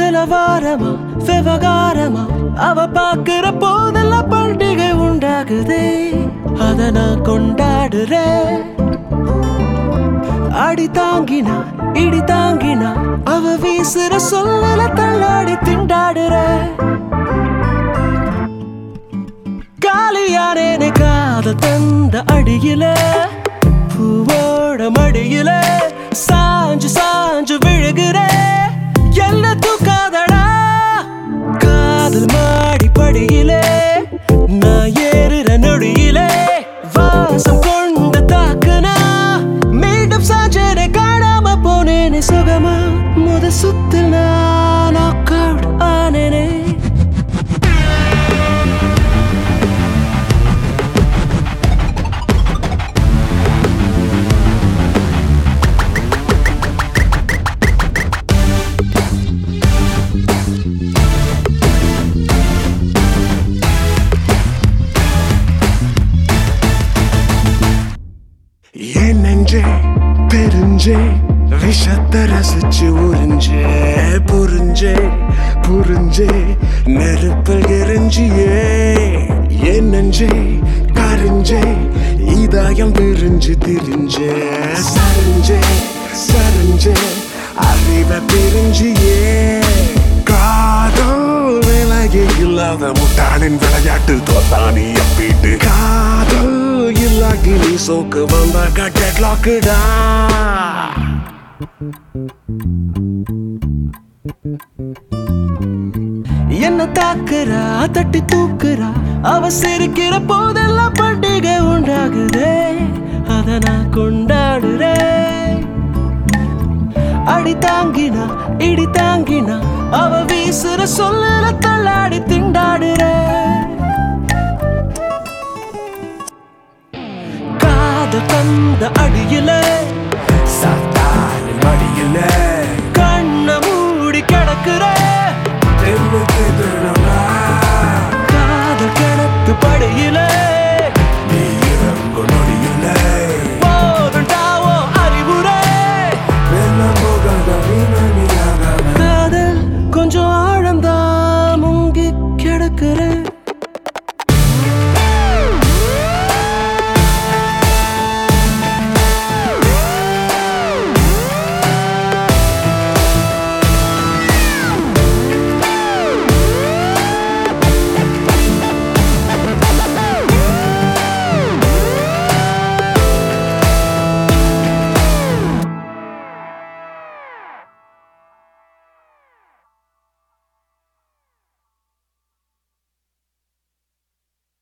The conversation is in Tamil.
சில வாரமா விவகாரமா அவ பாக்குற போதெல்லாம் பண்டிகை உண்டாகுதே அத நான் கொண்டாடுறேன் அடி தாங்கினா இடி தாங்கினா அவ வீசுற சொல்லல தள்ளாடி திண்டாடுற காலியானேனே காத தந்த அடியில பூவோட மடியில சாஞ்சு சாஞ்சு விழுகிற என்ன தூக்காதடா காதல் மாடி படியிலே நான் ஏறுற நொடியிலே வாசம் கொண்டு தாக்குனா மீண்டும் சாஞ்சேனே காணாம போனேனே சுகமா முத சுத்தில் நான் knock out ஆனேனே என் நெஞ்சே தெரிஞ்சே விஷத்தை ரசிச்சு உறிஞ்சே புரிஞ்சே புரிஞ்சே நெருப்பில் எரிஞ்சியே என் நெஞ்சே கரிஞ்சே இதயம் விரிஞ்சு திரிஞ்சே சரிஞ்சே சரிஞ்சே அறிவை பிரிஞ்சியே காதல் விலகி இல்லாத முட்டாளின் விளையாட்டு தோத்தானி அப்பீட்டு காதல் இல்லாகி நீ சோக்கு வந்த கட்டட் லாக்குடா என்ன தாக்குறா தட்டி தூக்குறா அவ சிரிக்கிற போதெல்லாம் பண்டிகை உண்டாகுதே அத நான் கொண்டாடுறேன் அடி தாங்கினா இடி தாங்கினா அவ வீசுற சொல்லல தள்ளாடி திண்டாடுற காதல் தந்த அடியில சத்தாரின் மடியில